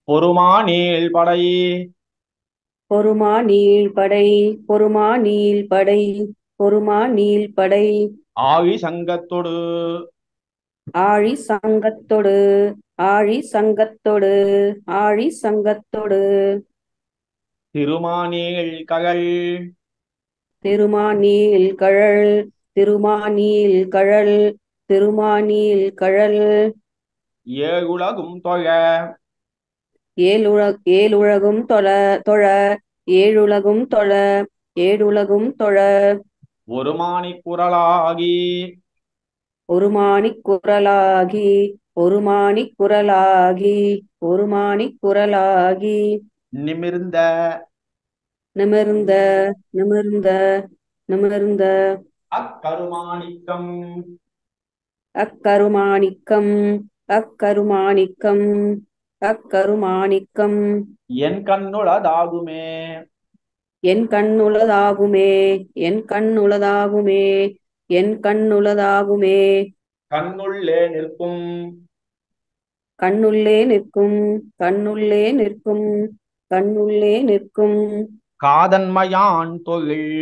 பொறுமா நீள் படை பொறுமா நீள்படை பொறுமா நீள்படை பொறுமா நீள்படை ஆழி சங்கத்தொடு ஆழி சங்கத்தொடு ஆழி சங்கத்தொடு ஆழி சங்கத்தொடு திருமானீள் கழல் திருமாநீள் கழல் திருமாநீள் கழல் திருமாநீள் கழல் ஏழுலகும் தொழ ஏழுல ஏழுலகும் தொழ தொழ ஏழுலகும் தொழ ஏழுலகும் தொழ ஒரு மாணி குரலாகி ஒரு மாணிக் குரலாகி ஒரு மாணிக் குரலாகி ஒரு மாணிக் குரலாகி நிமிர்ந்த நிமிர்ந்த நிமிர்ந்த நிமிர்ந்த அக்கருமாணிக்கம் அக்கருமாணிக்கம் அக்கருமாணிக்கம் அக்கருமாணிக்கம் என் கண்ணுளதாகுமே என் கண்ணுளதாகுமே என் கண்ணுளதாகுமே என் கண்ணுளதாகுமே கண்ணுள்ளே நிற்கும் கண்ணுள்ளே நிற்கும் கண்ணுள்ளே நிற்கும் கண்ணுள்ளே நிற்கும் காதன்மையான் தொழில்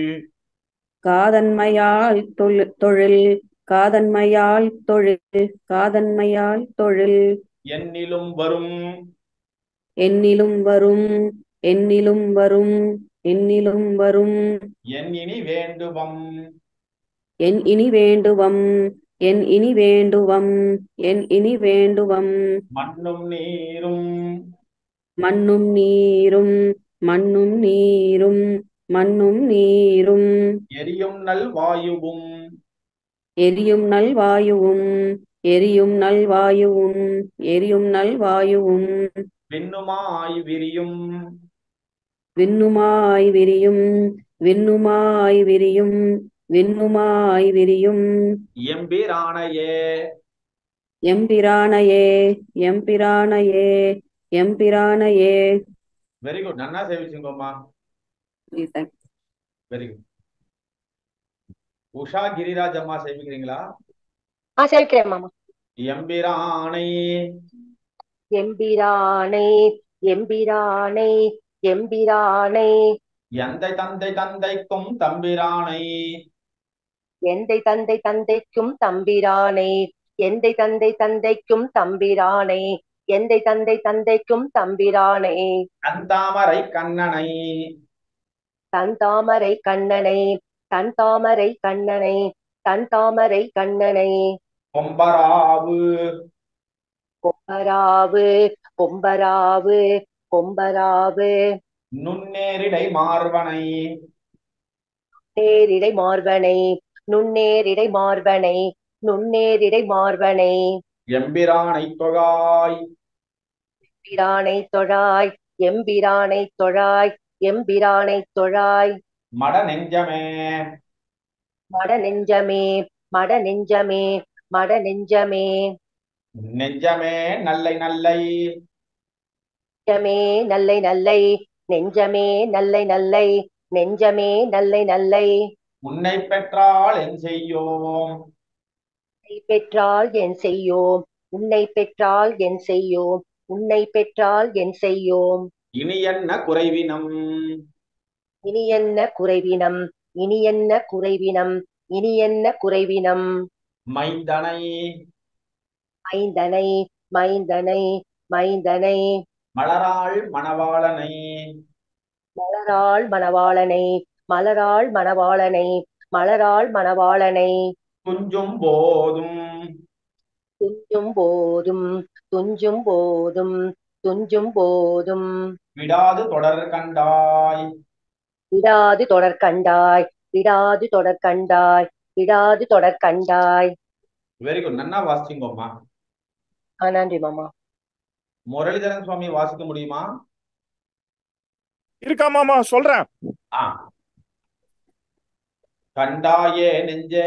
காதன்மையால் தொழில் தொழில் காதன்மையால் தொழில் காதன்மையால் தொழில் என்னிலும் வரும் என்னிலும் வரும் என்னிலும் வரும் என்னிலும் வரும் என் இனி வேண்டுவம் என் இனி வேண்டுவம் என் இனி வேண்டுவம் என் இனி வேண்டுவம் மண்ணும் நீரும் மண்ணும் நீரும் மண்ணும் நீரும் மண்ணும் நீரும் எரியும் நல் வாயுவும் எரியும் நல்வாயுவும் எரியும் நல்வாயுவும் எரியும் நல்வாயுவும் விண்ணுமாய் விரியும் விண்ணுமாய் விரியும் விண்ணுமாய் விரியும் விண்ணுமாய் விரியும் எம்பிரானையே எம்பிரானையே எம்பிரானையே எம்பிரானையே வெரி குட் நன்னா சேவிச்சுங்கம்மா வெரி குட் உஷா கிரிராஜ் அம்மா சேவிக்கிறீங்களா ஆ சேர்க்கிறேன் மாமா எம்பிரானை எம்பிரானை எம்பிரானை எம்பிரானை எந்தை தந்தை தந்தைக்கும் தம்பிரானை எந்தை தந்தை தந்தைக்கும் தம்பிரானை எந்தை தந்தை தந்தைக்கும் தம்பிரானை எந்தை தந்தை தந்தைக்கும் தம்பிரானை தந்தாமரை கண்ணனை தன் தாமரை கண்ணனை தன் தாமரை கண்ணனை தன் தாமரை கண்ணனை கொம்பராவு கொம்பராவு கொம்பராவு கொம்பராவு நுண்ணேரிடை மார்வனை நேரிடை மார்பனை நுண்ணேரிடை மார்பனை நுண்ணேரிடை மார்பனை எம்பிரானை தொழாய் பிரானை தொழாய் எம்பிரானை தொழாய் எம்பிரானை தொழாய் மட நெஞ்சமே மட நெஞ்சமே மட நெஞ்சமே மட நெஞ்சமே நெஞ்சமே நல்லை நல்லை நெஞ்சமே நல்லை நல்லை நெஞ்சமே நல்லை நல்லை நெஞ்சமே நல்லை நல்லை உன்னை பெற்றால் என் செய்யோம் உன்னை பெற்றால் என் செய்யோம் உன்னை பெற்றால் என் செய்யோம் உன்னை பெற்றால் என் செய்யோம் இனி என்ன குறைவினம் இனி என்ன குறைவினம் இனி என்ன குறைவினம் இனி என்ன குறைவினம் மைந்தனை மைந்தனை மைந்தனை மைந்தனை மலராள் மணவாளனை மலராள் மணவாளனை மலராள் மணவாளனை மலராள் மணவாளனை துஞ்சும் போதும் துஞ்சும் போதும் துஞ்சும் போதும் துஞ்சும் போதும் விடாது தொடர் கண்டாய் விடாது தொடர் கண்டாய் விடாது தொடர் கண்டாய் விடாது தொடர் கண்டாய் வெரி குட் நன்னா வாசிங்கம்மா ஆ, நன்றி மாமா முரளிதரன் சுவாமி வாசிக்க முடியுமா இருக்கா மாமா சொல்றேன் ஆ கண்டாயே நெஞ்சே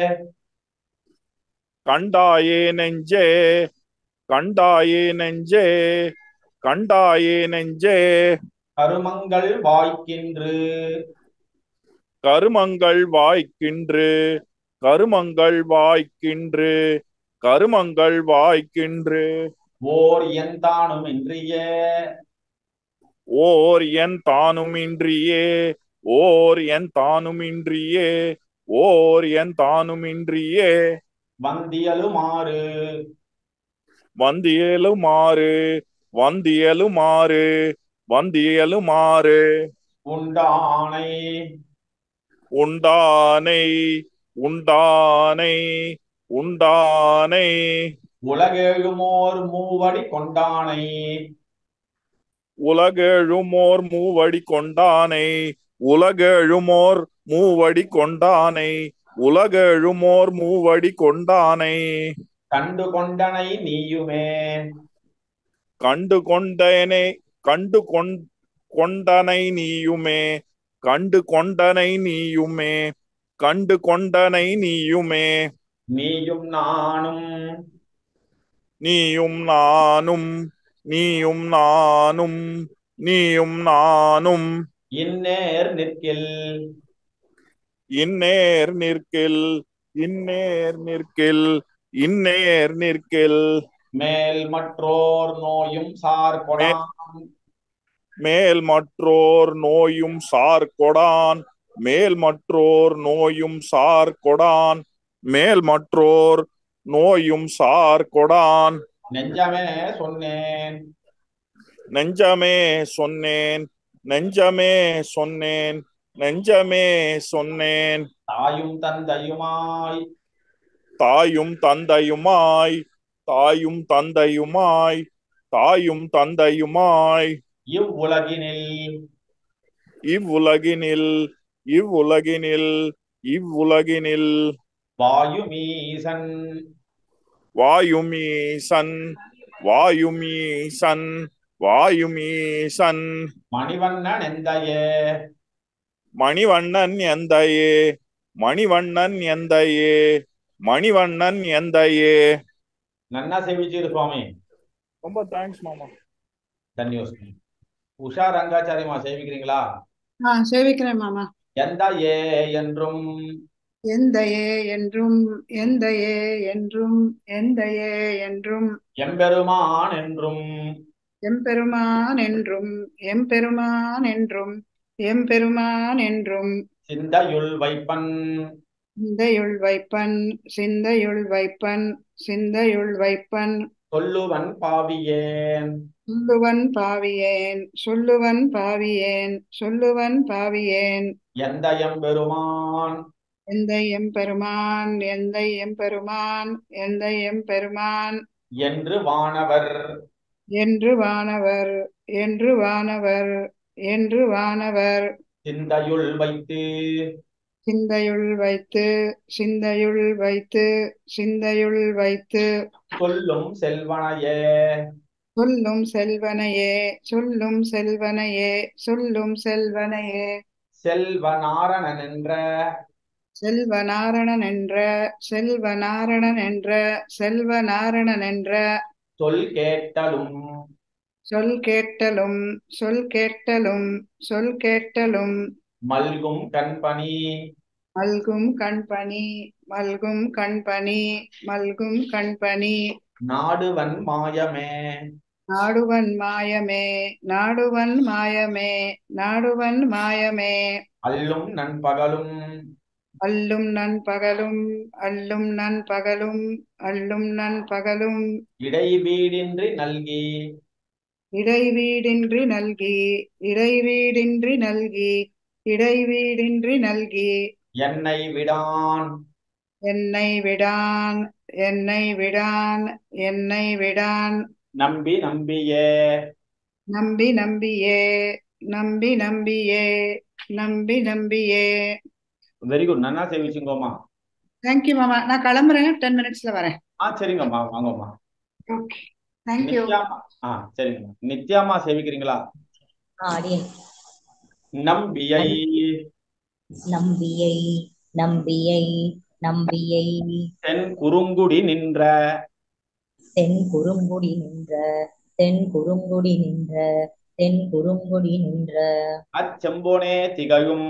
கண்டாயே நெஞ்சே கண்டாயே நெஞ்சே கண்டாயே நெஞ்சே கருமங்கள் வாய்க்கின்று கருமங்கள் வாய்க்கின்று கருமங்கள் வாய்க்கின்று கருமங்கள் வாய்க்கின்று ஓர் எந்தானும் இன்றியே ஓர் என் தானுமின்றியே ஓர் என் தானுமின்றியே ஓர் என் தானுமின்றியே வந்தியலுமாறு வந்தியலுமாறு வந்தியலுமாறு வந்தியலுமாறு உண்டானை உண்டானை உண்டானை உண்டானை உலகெழுமோர் மூவடி கொண்டானை உலகெழுமோர் மூவடி கொண்டானை உலகெழுமோர் மூவடி கொண்டானை உலகெழுமோர் மூவடி கொண்டானை கண்டு கொண்டனை நீயுமே கண்டு கொண்டனை கண்டு கொண் கொண்டனை நீயுமே கண்டு கொண்டனை நீயுமே கண்டு கொண்டனை நீயுமே நீயும் நானும் நீயும் நானும் நீயும் நானும் நீயும் நானும் இந்நேர் நிற்கில் இந்நேர் நிற்கில் இந்நேர் நிற்கில் இந்நேர் நிற்கில் மேல் மற்றோர் நோயும் சார் கொடான் மேல் மற்றோர் நோயும் சார் கொடான் மேல் மற்றோர் நோயும் சார் கொடான் மேல் மற்றோர் நோயும் சார் கொடான் நெஞ்சமே சொன்னேன் நெஞ்சமே சொன்னேன் நெஞ்சமே சொன்னேன் நெஞ்சமே சொன்னேன் தாயும் தந்தையுமாய் தாயும் தந்தையுமாய் தாயும் தந்தையுமாய் தாயும் தந்தையுமாய் இவ்வுலகினில் இவ்வுலகினில் இவ்வுலகினில் இவ்வுலகினில் வாயுமீசன் வாயுமீசன் வாயுமீசன் வாயுமீசன் மணிவண்ணன் எந்தையே மணிவண்ணன் எந்தையே மணிவண்ணன் எந்தையே மணிவண்ணன் எந்தையே நன்னா சேவிச்சீரு சுவாமி ரொம்ப தேங்க்ஸ் மாமா தன்யோஸ் உஷா ரங்காச்சாரியமா சேவிக்கிறீங்களா ஆ சேவிக்கிறேன் மாமா எந்த ஏ என்றும் எந்தையே என்றும் எந்தையே என்றும் எந்தையே என்றும் எம்பெருமான் என்றும் எம்பெருமான் என்றும் எம்பெருமான் என்றும் எம்பெருமான் என்றும் சிந்தையுள் வைப்பன் சிந்தையுள் வைப்பன் சிந்தையுள் வைப்பன் சிந்தையுள் வைப்பன் சொல்லுவன் பாவியேன் சொல்லுவன் பாவியேன் சொல்லுவன் பாவியேன் சொல்லுவன் பாவியேன் எந்த எம்பெருமான் எந்த எம்பெருமான் எந்த எம்பெருமான் எந்த எம்பெருமான் என்று வானவர் என்று வானவர் என்று வானவர் என்று வானவர் சிந்தையுள் வைத்து சிந்தையுள் வைத்து சிந்தையுள் வைத்து சிந்தையுள் வைத்து சொல்லும் செல்வனையே சொல்லும் செல்வனையே சொல்லும் செல்வனையே சொல்லும் செல்வனையே செல்வநாரணன் என்ற செல்வநாரணன் என்ற செல்வநாரணன் என்ற செல்வநாரணன் என்ற சொல் கேட்டலும் சொல் கேட்டலும் சொல் கேட்டலும் சொல் கேட்டலும் மல்கும் கண்பணி மல்கும் கண்பனி மல்கும் கண்பனி மல்கும் கண்பனி நாடுவன் மாயமே நாடுவன் மாயமே நாடுவன் மாயமே நாடுவன் மாயமே அல்லும் நண்பகலும் அல்லும் நண்பகலும் அல்லும் நண்பகலும் அல்லும் நண்பகலும் இடைவீடின்றி நல்கி இடைவீடின்றி நல்கி இடைவீடின்றி நல்கி இடைவீடின்றி நல்கி என்னை விடான் என்னை விடான் என்னை விடான் என்னை விடான் நம்பி நம்பியே நம்பி நம்பியே நம்பி நம்பியே நம்பி நம்பியே வெரி குட் நன்னா சேவிச்சுங்கோமா தேங்க்யூ மாமா நான் கிளம்புறேன் டென் மினிட்ஸ்ல வரேன் ஆ சரிங்கம்மா வாங்கம்மா ஓகே தேங்க்யூ நித்யாமா ஆ சரிங்கம்மா நித்யாமா சேவிக்கிறீங்களா ஆடியன் நம்பியை நம்பியை நம்பியை நம்பியை தென் குறுங்குடி நின்ற தென் குறுங்குடி நின்ற தென் குறுங்குடி நின்ற தென் குறுங்குடி நின்ற அச்செம்போனே திகழும்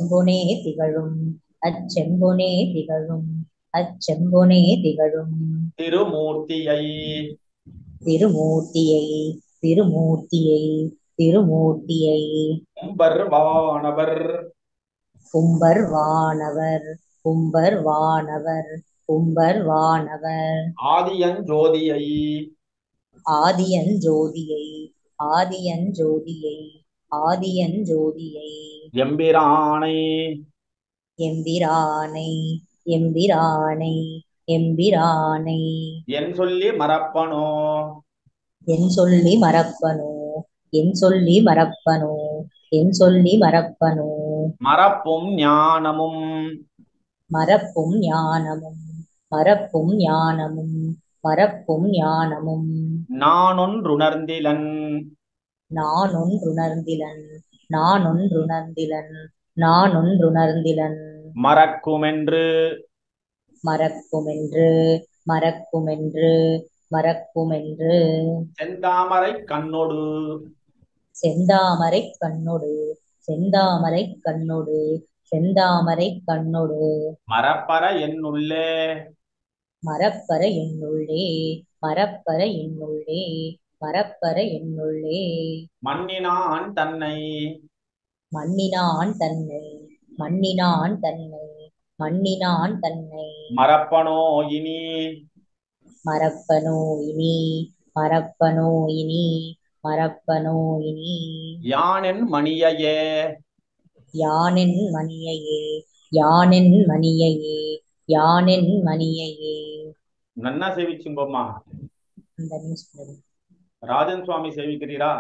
அச்செம்பொனே திகழும் அச்செம்பொனே திகழும் அச்செம்பொனே திகழும் திருமூர்த்தியை திருமூர்த்தியை திருமூர்த்தியை திருமூர்த்தியை கும்பர் வானவர் கும்பர் வானவர் கும்பர் வானவர் கும்பர் வானவர் ஆதியஞ்சோதியை ஆதியன் ஜோதியை ஆதியன் ஜோதியை ஆதியன் ஜோதியை எம்பிரானை எம்பிரானை எம்பிரானை எம்பிரானை என் சொல்லி மறப்பனோ என் சொல்லி மறப்பனோ என் சொல்லி மறப்பனோ என் சொல்லி மறப்பனோ மறப்பும் ஞானமும் மறப்பும் ஞானமும் மறப்பும் ஞானமும் மறப்பும் ஞானமும் நானொன்றுணர்ந்திலன் நான் ஒன்றுணர்ந்திலன் நான் ஒன்றுணர்ந்திலன் நான் ஒன்றுணர்ந்திலன் மறக்குமென்று மறக்குமென்று மறக்குமென்று மறக்குமென்று செந்தாமரை கண்ணொடு செந்தாமரை கண்ணொடு செந்தாமரை கண்ணொடு செந்தாமரை கண்ணொடு மறப்பற என்னுள்ளே மரப்பற என்னுள்ளே மரப்பற என்னுள்ளே மரப்பற என்னுள்ளே மண்ணினான் தன்னை மண்ணினான் தன்னை மண்ணினான் தன்னை மண்ணினான் தன்னை மறப்பனோ இனி மறப்பனோ இனி மறப்பனோ இனி மறப்பனோ இனி யானென் மணியையே யானென் மணியையே யானென் மணியையே யானென் மணியையே நன்னா சேவிச்சுங்கோம்மா அந்த நியூஸ் ராஜன் சுவாமி சேவிக்கிறீரா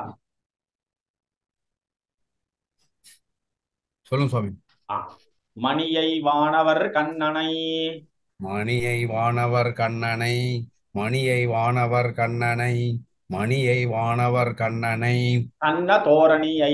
சொல்லுங்க சுவாமி ஆ. மணியை வானவர் கண்ணனை மணியை வானவர் கண்ணனை மணியை வானவர் கண்ணனை மணியை வானவர் கண்ணனை அன்ன தோரணியை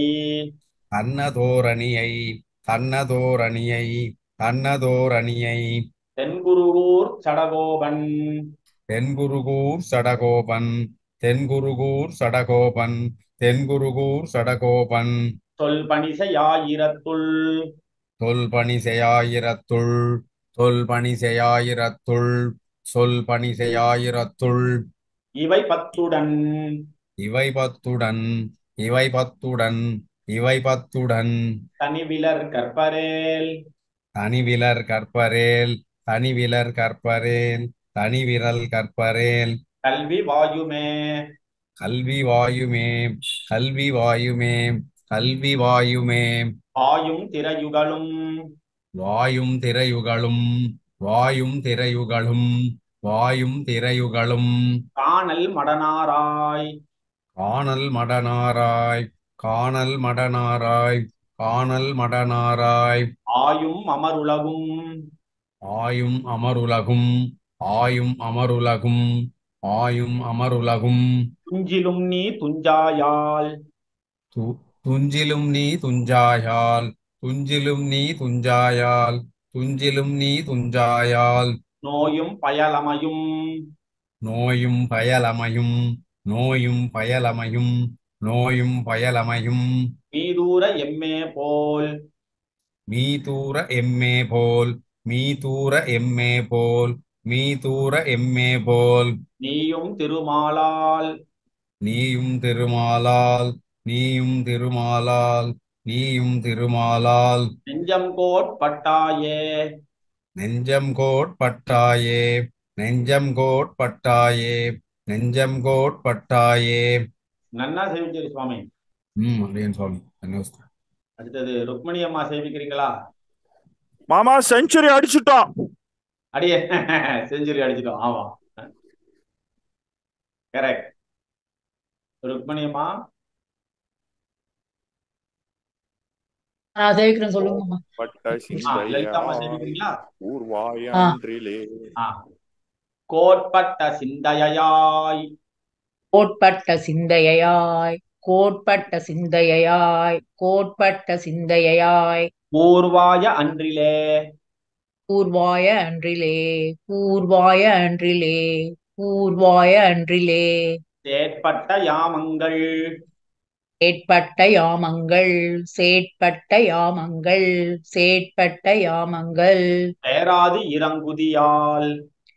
தன்னதோரணியை தன்னதோரணியை தன்னதோரணியை தென்குருகூர் சடகோபன் தென்குருகூர் சடகோபன் தென்குருகூர் சடகோபன் தென்குருகூர் சடகோபன் சொல் பணிசையாயிரத்துள் தொல் பணி செய்யாயிரத்துள் தொல் பணி செய்யாயிரத்துள் சொல் பணி செய்யாயிரத்துள் இவை பத்துடன் இவை பத்துடன் இவை பத்துடன் இவை பத்துடன் தனிவிலர் கற்பரேல் தனிவிலர் கற்பரேல் தனிவிலர் கற்பரேல் தனிவிரல் கற்பரேல் கல்வி வாயுமே கல்வி வாயுமே கல்வி வாயுமே கல்வி வாயுமே ஆயும் திரையுகளும் வாயும் திரையுகளும் வாயும் திரையுகளும் வாயும் திரையுகளும் காணல் மடனாராய் காணல் மடனாராய் காணல் மடனாராய் காணல் மடனாராய் ஆயும் அமருலகும் ஆயும் அமருலகும் ஆயும் அமருலகும் ஆயும் அமருலகும் துஞ்சிலும் நீ துஞ்சாயால் து- துஞ்சிலும் நீ துஞ்சாயால் துஞ்சிலும் நீ துஞ்சாயால் துஞ்சிலும் நீ துஞ்சாயால் நோயும் பயலமையும் நோயும் பயலமையும் நோயும் பயலமையும் நோயும் பயலமையும் மீதூர எம்மே போல் மீ தூர எம்மே போல் மீ தூர எம்மே போல் மீ தூர எம்மே போல் நீயும் திருமாலால் நீயும் திருமாலால் நீயும் திருமாலால் நீயும் திருமாலால் நெஞ்சம் கோட்பட்டாயே நெஞ்சம் கோட்பட்டாயே நெஞ்சம் கோட்பட்டாயே நெஞ்சம் கோட்பட்டாயே நன்னா சேவிச்சேரி சுவாமி ம் அப்படின்னு சுவாமி தன்யோஸ்து அடுத்தது ருக்மணி அம்மா சேவிக்கிறீங்களா மாமா செஞ்சுரி அடிச்சுட்டோம் அடியே செஞ்சுரி அடிச்சிட்டோம் ஆமா கரெக்ட் ருக்மணி அம்மா நான் சேவிக்கிறேன் சொல்லுங்கம்மா பட்ட ஆ, லலிதா அம்மா சிந்தையா சேவிக்கிறீங்களா ஊர்வாய ஆ. அன்றிலே ஆ கோட்பட்ட சிந்தையாய் கோட்பட்ட சிந்தையாய் கோட்பட்ட சிந்தையாய் கோட்பட்ட சிந்தையாய் பூர்வாய அன்றிலே பூர்வாய அன்றிலே பூர்வாய அன்றிலே பூர்வாய அன்றிலே சேட்பட்ட யாமங்கள் சேட்பட்ட யாமங்கள் சேட்பட்ட யாமங்கள் சேட்பட்ட யாமங்கள் சேராது இறங்குதியால்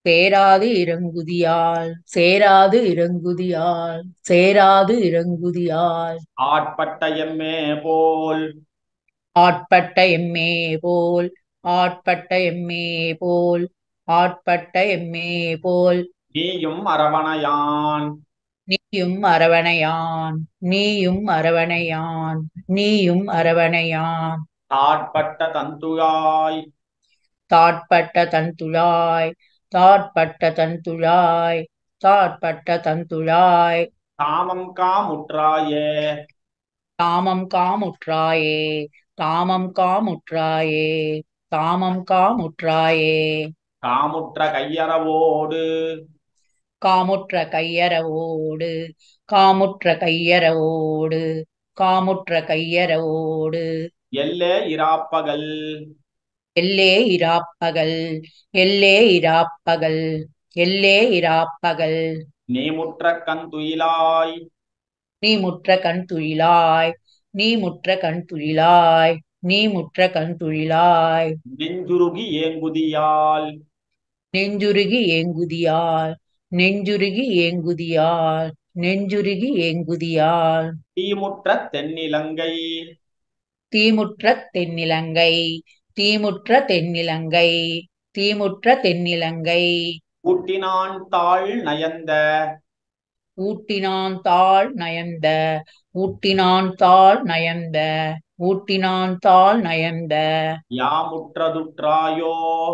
சேராது இறங்குதியால் சேராது இறங்குதியால் சேராது இறங்குதியால் ஆட்பட்ட எம்மே போல் ஆட்பட்ட எம்மே போல் ஆட்பட்ட எம்மே போல் ஆட்பட்ட எம்மே போல் நீயும் அரவணையான் நீயும் அரவணையான் நீயும் அரவணையான் நீயும் அரவணையான் தாட்பட்ட தந்துழாய் தாட்பட்ட தன்துழாய் தாட்பட்ட தன்துழாய் தாட்பட்ட தன்துழாய் காமம் காமுற்றாயே தாமம் காமுற்றாயே தாமம் காமுற்றாயே தாமம் காமுற்றாயே காமுற்ற கையறவோடு காமுற்ற கையறவோடு காமுற்ற கையறவோடு காமுற்ற கையறவோடு எல்லே இராப்பகல் எல்லே இராப்பகல் எல்லே இராப்பகல் எல்லே இராப்பகல் நீ முற்ற கந்துயிலாய் நீ முற்ற கண் துயிலாய் நீ முற்ற கண் துயிலாய் நீ முற்ற கண் துயிலாய் நெஞ்சுருகி ஏங்குதியால் நெஞ்சுருகி ஏங்குதியால் நெஞ்சுருகி ஏங்குதியால் நெஞ்சுருகி ஏங்குதியால் தீமுற்ற தென்னிலங்கை தீமுற்ற தென்னிலங்கை தீமுற்ற தென்னிலங்கை தீமுற்ற தென்னிலங்கை ஊட்டினான் தாழ் நயந்த ஊட்டினான் தாள் நயந்த ஊட்டினான் தாள் நயந்த ஊட்டினான் தாள் நயந்த யாமுற்றதுற்றாயோ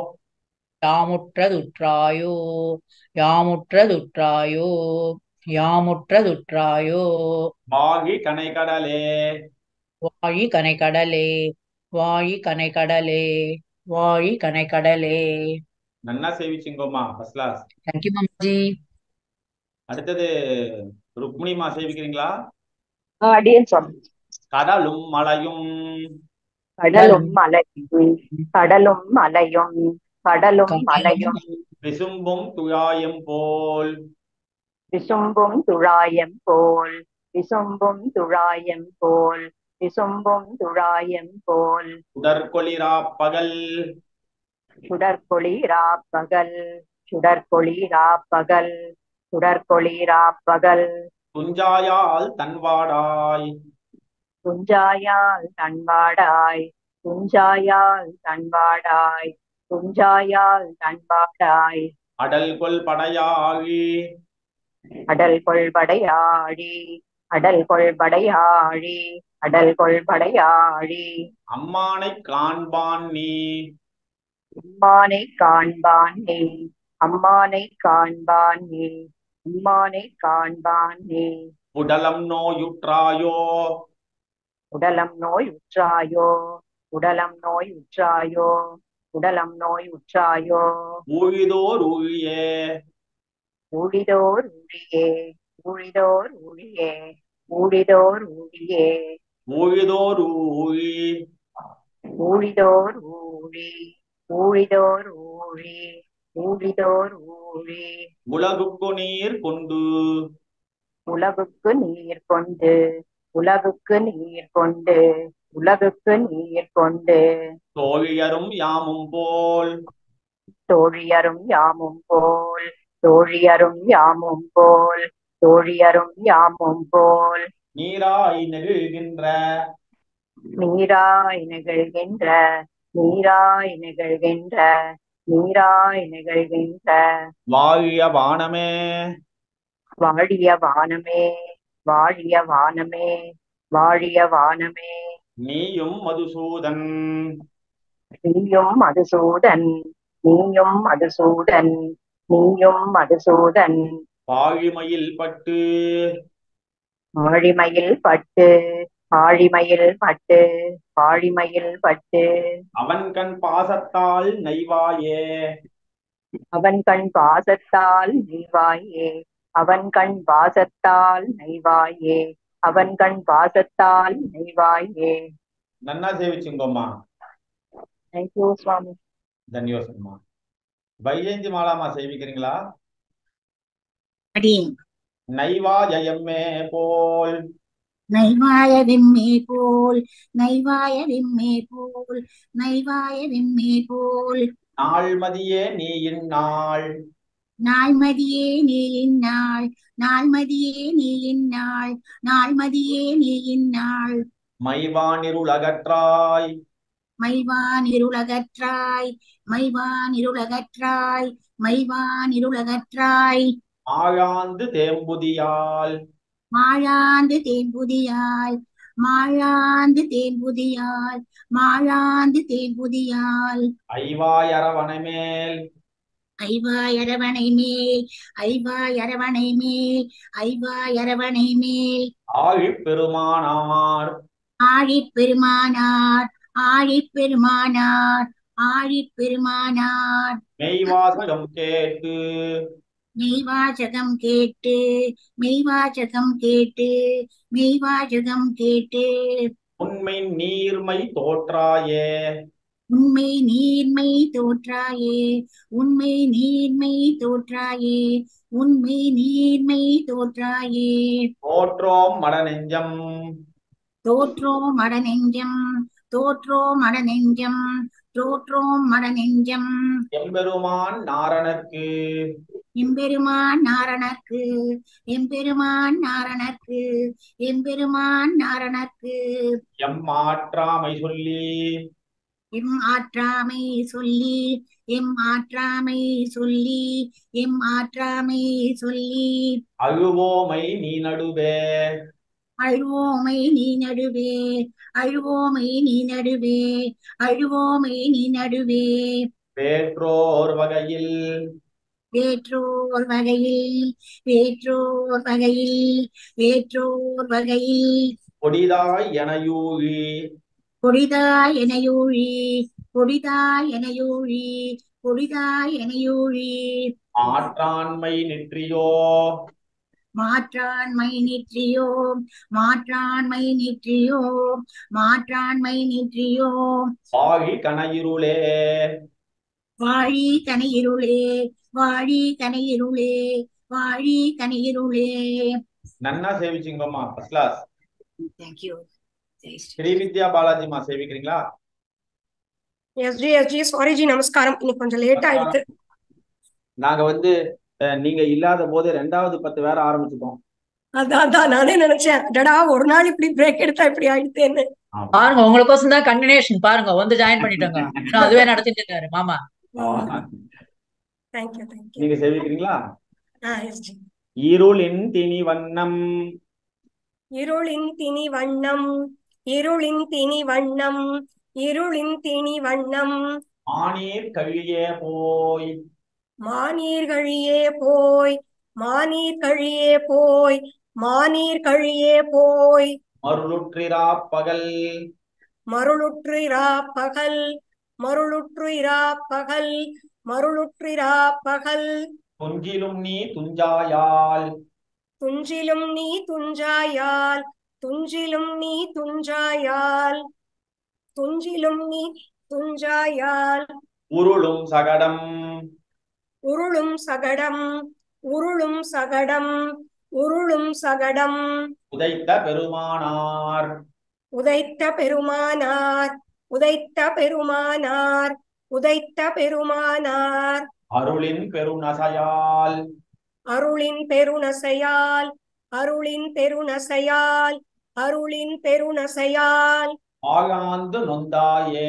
யாமுற்றதுற்றாயோ யாமுற்றதுற்றாயோ யாமுற்றதுற்றாயோ வாகி கனைகடலே வாழி கனைக்கடலே வாழி கனைக்கடலே வாழி கனைக்கடலே நன்னா சேவிச்சிங்கோமா ஃபர்ஸ்ட் கிளாஸ் தேங்க்யூ மாமாஜி அடுத்தது ருக்மிணிமா சேவிக்கிறீங்களா அடியேன் சுவாமி கடலும் மலையும் கடலும் மலையும் கடலும் மலையும் கடலும் மலையும் விசும்பும் துழாயம் போல் விசும்பும் துழாயம் போல் விசும்பும் துழாயம் போல் விசும்பும் துழாயம் போல் உடற்கொளிரா பகல் சுடற்கொளி ராப்பகல் சுடற்கொளி ராப்பகல் சுடற்கொளி ராப்பகல் துஞ்சாயால் தன்வாடாய் துஞ்சாயால் தன்வாடாய் துஞ்சாயால் தன்வாடாய் துஞ்சாயால் தன்வாடாய் அடல் கொல் படையாகி அடல் கொள்படையாழி அடல் கொள்படையாழி அடல் கொள்படையாழி அம்மானை காண்பான் நீ அம்மானை காண்பான் நீ அம்மானை காண்பான் நீ அம்மானை காண்பான் நீ உடலம் நோயுற்றாயோ உடலம் நோய் உற்றாயோ உடலம் நோய் உற்றாயோ உடலம் நோய் உற்றாயோ ஊழிதோர் ஊழியே ஊழிதோர் ஊழியே ஊழிதோர் ஊழியே ஊழிதோர் ஊழியே ஊழிதோர் ஊழி ஊழிதோர் ஊழி ஊழிதோர் ஊழி ஊழிதோர் ஊழி உலகுக்கு நீர் கொண்டு உலகுக்கு நீர் கொண்டு உலகுக்கு நீர் கொண்டு உலகுக்கு நீர் கொண்டு தோழியரும் யாமும் போல் தோழியரும் யாமும் போல் தோழியரும் யாமும் போல் தோழியரும் யாமும் போல் நீராய் நெகிழ்கின்ற நீராய் நிகழ்கின்ற நீராய் நிகழ்கின்ற நீராய் நிகழ்கின்ற வாழிய வானமே வாழிய வானமே வாழிய வானமே வாழிய வானமே நீயும் மதுசூதன் நீயும் மதுசூதன் நீயும் மதுசூதன் நீயும் மதுசூதன் பாழிமையில் பட்டு ஆழிமையில் பட்டு ஆழிமையில் பட்டு ஆழிமையில் பட்டு அவன் கண் பாசத்தால் நைவாயே அவன் கண் பாசத்தால் நெய்வாயே அவன் கண் பாசத்தால் நெய்வாயே அவன் கண் பாசத்தால் நெய்வாயே நன்னா சேவிச்சுங்கோம்மா தேங்க்யூ சுவாமி தன்யோசன்மா வைஜெயந்தி மாலாமா சேவிக்கிறீங்களா அடியேன் நைவா ஜெயம்மே போல் நைவாய விம்மே போல் நைவாய விம்மே போல் நைவாய விம்மே போல் நாள்மதியே நீ இந்நாள் நாள்மதியே நீ இந்நாள் நாள்மதியே நீ இந்நாள் நாள்மதியே நீ இந்நாள் மைவானிருளகற்றாய் மைவான் இருளகற்றாய் மைவான் இருளகற்றாய் மைவான் இருளகற்றாய் ஆழாந்து தேம்புதியால் மாழாந்து தேன்புதியால் மாழாந்து தேன்புதியால் மாழாந்து தேன்புதியால் ஐவாய் அரவணைமேல் ஐவாய் அரவணை மேல் ஐவாய் அரவணை மேல் ஐவாய் அரவணை மேல் ஆழிப் பெருமானார் ஆழிப் பெருமானார் ஆழிப் பெருமானார் ஆழிப் பெருமானார் மெய்வாசகம் கேட்டு மெய்வாசகம் கேட்டு மெய்வாசகம் கேட்டு மெய்வாசகம் கேட்டு உண்மை நீர்மை தோற்றாயே உண்மை நீர்மை தோற்றாயே உண்மை நீர்மை தோற்றாயே உண்மை நீர்மை தோற்றாயே தோற்றோம் மடநெஞ்சம் தோற்றோம் மடநெஞ்சம் தோற்றோம் மடநெஞ்சம் தோற்றோம் மடநெஞ்சம் எம்பெருமான் நாரணர்க்கு எம்பெருமான் நாரணர்க்கு எம்பெருமான் நாரணர்க்கு எம்பெருமான் நாரணர்க்கு எம் ஆற்றாமை சொல்லி எம் ஆற்றாமை சொல்லி எம் ஆற்றாமை சொல்லி எம் ஆற்றாமை சொல்லி அழுவோமை நீ நடுவே அழுவோமை நீ நடுவே அழுவோமை நீ நடுவே அழுவோமை நீ நடுவே வேற்றோர் வகையில் வேற்றோர் வகையில் வேற்றோர் வகையில் வேற்றோர் வகையில் கொடிதாய் எனையூழி கொடிதாய் எனையூழி கொடிதாய் எனையூழி கொடிதாய் எனையூழி ஆற்றாண்மை நிற்றியோ மாற்றாண்மை நிற்றியோ மாற்றாண்மை நிற்றியோ மாற்றாண்மை நிற்றியோ வாழி கனையிருளே வாழி கனையிருளே வாழி கனையிருளே வாழி கனையிருளே நன்னா சேவிச்சிங்கம்மா first class thank you Shri Vidya பாலாஜிமா சேவிக்கிறீங்களா எஸ்ஜி எஸ்ஜி சாரி ஜி நமஸ்காரம் இன்னைக்கு கொஞ்சம் லேட் ஆயிடுச்சு நாங்க வந்து அஹ், நீங்க இல்லாத போது ரெண்டாவது பத்து வேற ஆரம்பிச்சிட்டோம் அதான் அதான் நானே நினைச்சேன் டடா ஒரு நாள் இப்படி பிரேக் எடுத்தா இப்படி ஆயிடுத்தேன்னு பாருங்க உங்களுக்கோசம் தான் கண்டினியூஷன் பாருங்க வந்து ஜாயின் பண்ணிட்டோங்க இன்னும் அதுவே நடத்திட்டு இருக்காரு மாமா தேங்க்யூ தேங்க்யூ நீங்க சேவிக்கிறீங்களா ஆ எஸ்ஜி இருளின் திணி வண்ணம் இருளின் திணி வண்ணம் இருளின் திணி வண்ணம் இருளின் திணி வண்ணம் ஆனீர் கழியே போய் மானீர் கழியே போய் மானீர் கழியே போய் மானீர் கழியே போய் மருளுற்றிரா பகல் மருளுற்றிரா பகல் மருளுற்றிரா பகல் மருளுற்றிரா பகல் துஞ்சிலும் நீ துஞ்சாயால் துஞ்சிலும் நீ துஞ்சாயால் துஞ்சிலும் நீ துஞ்சாயால் துஞ்சிலும் நீ துஞ்சாயால் உருளும் சகடம் உருளும் சகடம் உருளும் சகடம் உருளும் சகடம் உதைத்த பெருமானார் உதைத்த பெருமானார் உதைத்த பெருமானார் உதைத்த பெருமானார் அருளின் பெருநசையால் அருளின் பெருநசையால் அருளின் பெருநசையால் அருளின் பெருநசையால் ஆழாந்து நொந்தாயே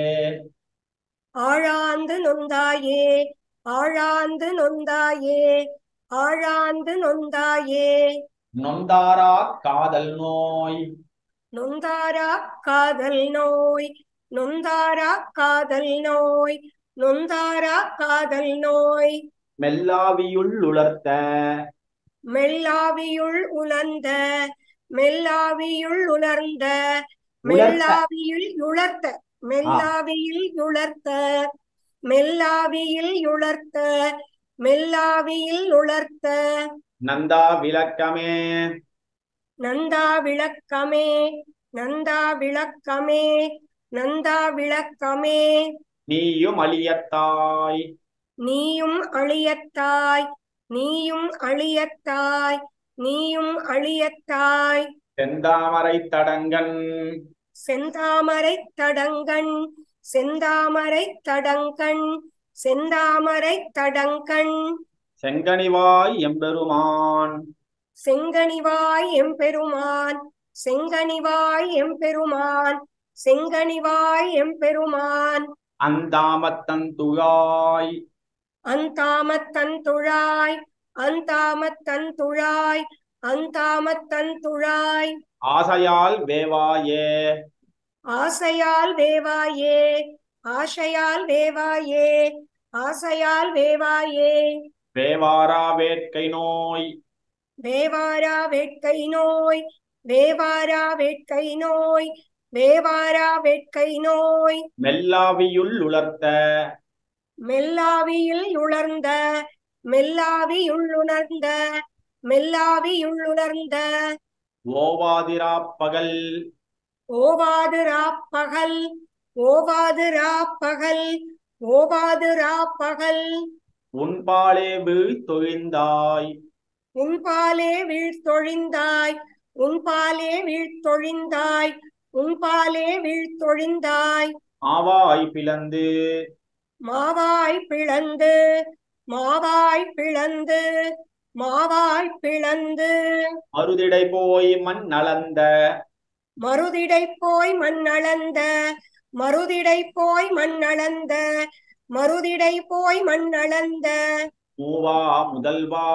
ஆழாந்து நொந்தாயே ஆழாந்து நொந்தாயே ஆழாந்து நொந்தாயே நொந்தாரா காதல் நோய் நொந்தாரா காதல் நோய் நொந்தாரா காதல் நோய் நொந்தாரா காதல் நோய் மெல்லாவியுள் உலர்த்த மெல்லாவியுள் உலர்ந்த மெல்லாவியுள் உலர்ந்த உலர்த்த. மெல்லாவியுள் உலர்த்த மெல்லாவியில் உலர்த்த மெல்லாவியில் உலர்த்த மெல்லாவியில் உலர்த்த நந்தா விளக்கமே நந்தா விளக்கமே நந்தா விளக்கமே நந்தா விளக்கமே நீயும் அழியத்தாய் நீயும் அழியத்தாய் நீயும் அழியத்தாய் நீயும் அழியத்தாய் செந்தாமரை தடங்கன் செந்தாமரை தடங்கண் செந்தாமரை தடங்கண் செந்தாமரை தடங்கண் செங்கனிவாய் எம்பெருமான் செங்கனிவாய் எம்பெருமான் செங்கனிவாய் எம்பெருமான் செங்கனிவாய் எம்பெருமான் அந்தாமத்தந்துழாய் அந்தாமத்தந்துழாய் அந்தாமத்தந்துழாய் அந்தாமத்தந்துழாய் ஆசையால் வேவாயே ஆசையால் வேவாயே ஆசையால் வேவாயே ஆசையால் வேவாயே வேவாரா வேட்கை நோய் வேவாரா வேட்கை நோய் வேவாரா வேட்கை நோய் வேவாரா வேட்கை நோய் மெல்லாவியுள் உலர்த்த மெல்லாவியில் உணர்ந்த மெல்லாவியுள்ளுணர்ந்த மெல்லாவியுள்ளுணர்ந்த ஓவாதிரா பகல் ஓவாது ராப்பகல் ஓவாது ராப்பகல் ஓவாது ராப்பகல் உன்பாலே வீழ்த்தொழிந்தாய் உன்பாலே வீழ்த்தொழிந்தாய் உன்பாலே வீழ்த்தொழிந்தாய் உன்பாலே வீழ்த்தொழிந்தாய் ஆவாய் பிளந்து மாவாய் பிளந்து மாவாய் பிளந்து மாவாய் பிளந்து மருதிடை போய் மண் நலந்த மருதிடை போய் மண்ணளந்த மருதிடை போய் மண்ணளந்த மருதிடை போய் மண்ணளந்த மூவா முதல்வா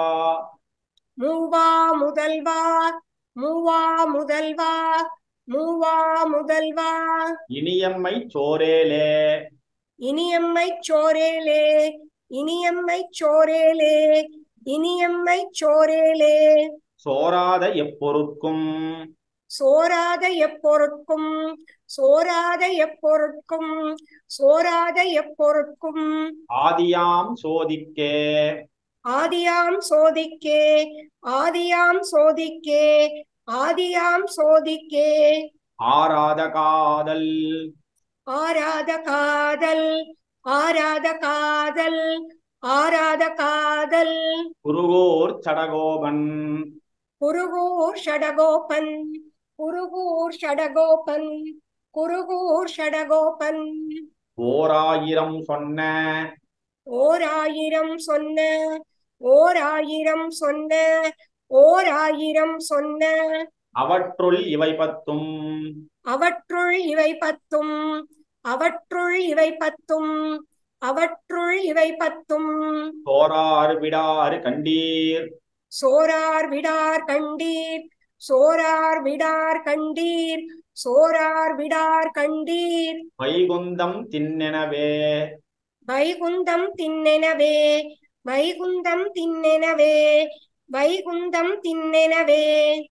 மூவா முதல்வா மூவா முதல்வா மூவா முதல்வா இனியம்மை சோரேலே இனியம்மை சோரேலே இனியம்மை சோரேலே இனியம்மை சோரேலே சோராத எப்பொருட்கும் சோராத எப்பொருட்கும் சோராத எப்பொருட்கும் சோராத எப்பொருட்கும் ஆதியாம் சோதிக்கே ஆதியாம் சோதிக்கே ஆதியாம் சோதிக்கே ஆதியாம் சோதிக்கே ஆராத காதல் ஆராத காதல் ஆராத காதல் ஆராத காதல் குருகோர் சடகோபன் குருகூர் ஷடகோபன் குருகூர் ஷடகோபன் குருகூர் ஷடகோபன் ஓராயிரம் சொன்ன ஓர் ஆயிரம் சொன்ன ஓர் ஆயிரம் சொன்ன ஓர் ஆயிரம் சொன்ன அவற்றுள் இவை பத்தும் அவற்றுள் இவை பத்தும் அவற்றுள் இவை பத்தும் அவற்றுள் இவை பத்தும் சோரார் விடாறு கண்டீர் சோரார் விடார் கண்டீர் சோரார் விடார் கண்டீர் சோரார் விடார் கண்டீர் வைகுந்தம் தின்னெனவே வைகுந்தம் திண்ணெனவே வைகுந்தம் திண்ணெனவே வைகுந்தம் திண்ணெனவே